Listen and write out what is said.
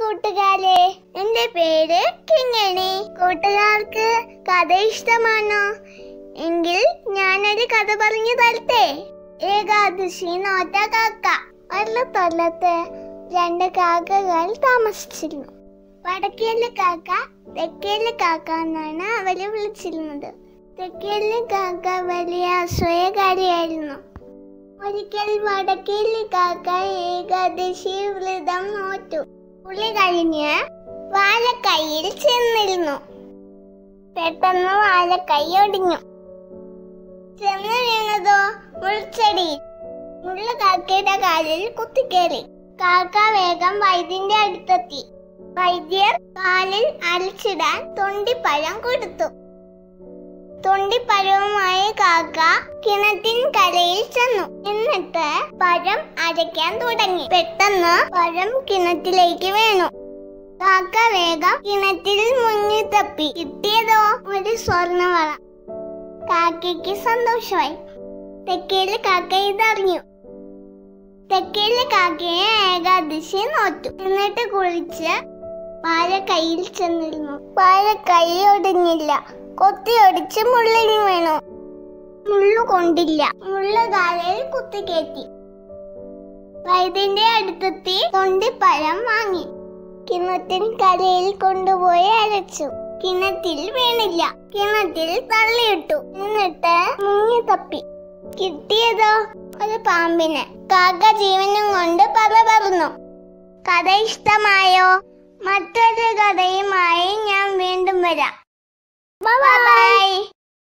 കൂട്ടുകാരെ എന്റെ പേര് കിങ്ങണി കൂട്ടുകാർക്ക് കഥ ഇഷ്ടമാണോ എങ്കിൽ ഞാനൊരു കഥ പറഞ്ഞു തരട്ടെ ഏകാദശി നോറ്റ കാക്ക ഒരു തൊല്ലത്ത് രണ്ട് കാക്കകൾ താമസിച്ചിരുന്നു വടക്കേലെ കാക്ക തെക്കേലെ കാക്ക എന്നാണ് അവരെ വിളിച്ചിരുന്നത് തെക്കേലെ കാക്ക വലിയ അസൂയകാരിയായിരുന്നു ഒരിക്കൽ വടക്കേലെ കാക്ക ഏകാദശി വ്രതം നോറ്റു പുള്ളി കഴിഞ്ഞ് വാഴക്കൈയിൽ ചെന്നിരുന്നു പെട്ടെന്ന് വാഴക്കൈ ഒടിഞ്ഞു ചെന്ന് വീണതോ മുൾച്ചെടി മുള്ള കാക്കയുടെ കാലിൽ കുത്തിക്കേറി കാക്ക വേഗം വൈദ്യന്റെ അടുത്തെത്തി വൈദ്യർ കാലിൽ അരച്ചിടാൻ തൊണ്ടിപ്പഴം കൊടുത്തു തൊണ്ടിപ്പഴവുമായ കാക്ക കിണറ്റിൻ കരയിൽ ചെന്നു എന്നിട്ട് പഴം അരയ്ക്കാൻ തുടങ്ങി പെട്ടെന്ന് പഴം കിണറ്റിലേക്ക് വീണു കാക്ക വേഗം കിണറ്റിൽ മുങ്ങി തപ്പി കിട്ടിയതോ ഒരു സ്വർണവള കാക്കയ്ക്ക് സന്തോഷമായി തെക്കേലെ കാക്ക ഇതറിഞ്ഞു തെക്കേലെ കാക്കയെ ഏകാദശി നോറ്റു എന്നിട്ട് കുളിച്ച് വാഴ കയ്യിൽ ചെന്നിരുന്നു വാഴ കൈ ഒടിഞ്ഞില്ല കൊത്തി ഒടിച്ച് മുള്ളിൽ വീണു മുള്ളു കൊണ്ടില്ല മുള്ള കാലയിൽ കുത്തിക്കയറ്റി വൈദ്യന്റെ അടുത്തെത്തി തൊണ്ടിപ്പഴം വാങ്ങി കിണറ്റിൻ കരയിൽ കൊണ്ടുപോയി അരച്ചു കിണറ്റിൽ വീണില്ല കിണറ്റിൽ തള്ളിയിട്ടു എന്നിട്ട് മുങ്ങി തപ്പി കിട്ടിയതോ ഒരു പാമ്പിന് കാക്ക ജീവനും കൊണ്ട് പറ പറന്നു കഥ ഇഷ്ടമായോ മറ്റൊരു കഥയുമായി ഞാൻ വീണ്ടും വരാം ബൈ